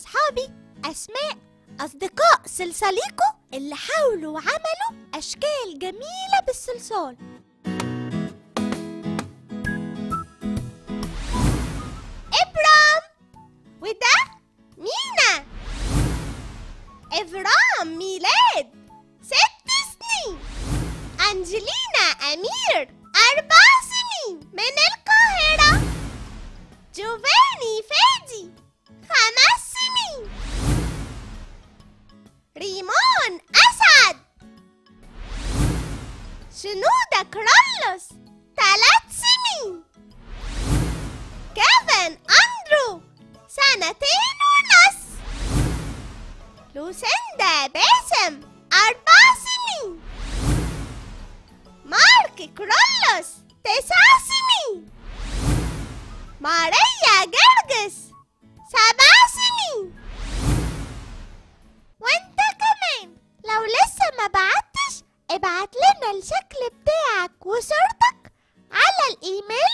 أصحابي أسماء أصدقاء صلصاليكو اللي حاولوا وعملوا أشكال جميلة بالصلصال إبرام وده مينا إبرام ميلاد ست سنين أنجلينا أمير أربع سنين من القاهرة جوفاني فادي خمس سنين ريمون أسعد شنودة كرولوس ثلاث سنين كيفن أندرو سنتين ونص لوسندا باسم أربع سنين مارك كرولوس تسع سنين ماريا جرجس سبع سنين وانت كمان لو لسه ما بعتش ابعت لنا الشكل بتاعك وصورتك على الايميل